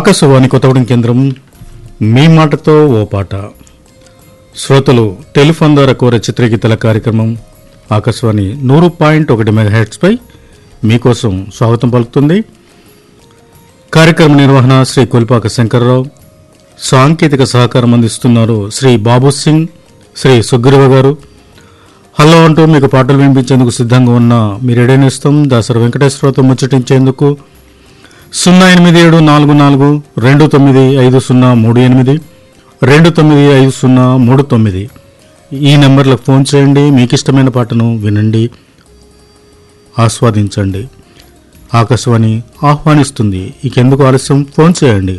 ఆకాశవాణి కొత్తగూడెం కేంద్రం మీ మాటతో ఓ పాట శ్రోతలు టెలిఫోన్ ద్వారా కోరే చిత్రగీతల కార్యక్రమం ఆకాశవాణి నూరు పాయింట్ ఒకటి మెగాహెట్స్పై మీకోసం స్వాగతం పలుకుతుంది కార్యక్రమ నిర్వహణ శ్రీ కొలిపాక శంకర్రావు సాంకేతిక సహకారం అందిస్తున్నారు శ్రీ బాబు సింగ్ శ్రీ సుగ్రీవ గారు హలో అంటూ మీకు పాటలు వినిపించేందుకు సిద్ధంగా ఉన్న మీ రెడీనిస్తాం దాసరి వెంకటేశ్వరరావుతో ముచ్చటించేందుకు సున్నా ఎనిమిది ఏడు నాలుగు నాలుగు రెండు తొమ్మిది ఐదు సున్నా మూడు ఎనిమిది రెండు తొమ్మిది ఐదు సున్నా మూడు తొమ్మిది ఈ నెంబర్లకు ఫోన్ చేయండి మీకు ఇష్టమైన పాటను వినండి ఆస్వాదించండి ఆకాశవాణి ఆహ్వానిస్తుంది ఇకెందుకు ఆలస్యం ఫోన్ చేయండి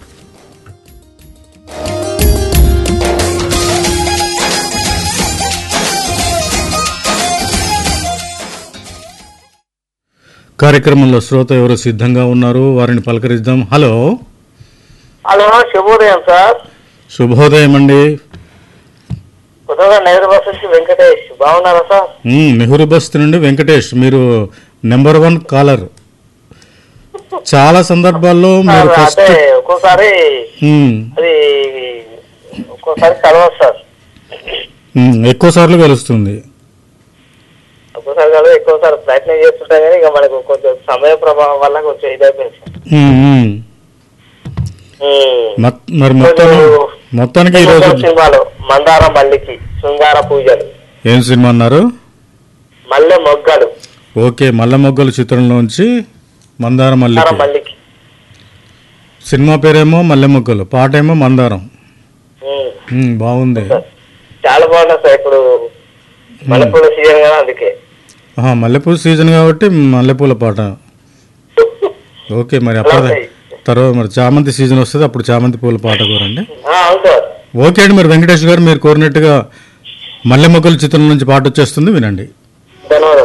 కార్యక్రమంలో శ్రోత ఎవరు సిద్ధంగా ఉన్నారు వారిని పలకరిద్దాం హలో హలో శుభోదయం సార్ శుభోదయం అండి కొత్తగా నెహ్రూ బస్ నుంచి వెంకటేష్ బాగున్నారా సార్ మ్మ్, నెహ్రూ బస్తీ నుండి వెంకటేష్ మీరు నెంబర్ వన్ కాలర్ చాలా సందర్భాల్లో మీరు సార్, ఫస్ట్ అంటే ఒక్కోసారి మ్మ్, అది ఒక్కోసారి కలవదు సార్ మ్మ్, ఎక్కువ సార్లు కలుస్తుంది ఒక్కోసారి కలవదు ఎక్కువసారి ప్రయత్నం చేస్తుంటాం కానీ ఇక మనకు కొంచెం సమయ ప్రభావం వల్ల కొంచెం ఇదైపోయింది సార్ మ్మ్, మ్మ్. ఉమ్. మత్- మరి మొత్తం మొత్తానికి ఈరోజు సినిమాలో మందార మల్లికి శృంగార పూజలు ఏం సినిమా అన్నారు మల్లె మొగ్గలు ఓకే మల్ల మొగ్గలు చిత్రంలోంచి మందారం మల్లి మందార మల్లికి సినిమా పేరేమో మల్లె మొగ్గలు పాట ఏమో మందారం ఉమ్. మ్మ్, బాగుంది చాలా బాగుంటుంది సార్ ఇప్పుడు మల్లెపూల సీజన్ కదా అందుకే ఆహా, మల్లెపూల సీజన్ కాబట్టి మల్లెపూల పాట ఓకే మరి అప్పుడు అలాగే. తర్వాత మరి చామంతి సీజన్ వస్తుంది అప్పుడు చామంతి పూల పాట కోరండి ఆ, అవును సార్ ఓకే అండి మరి వెంకటేష్ గారు మీరు కోరినట్టుగా మల్లె మొగ్గల చిత్రం నుంచి పాట వచ్చేస్తుంది వినండి ధన్యవాదాలు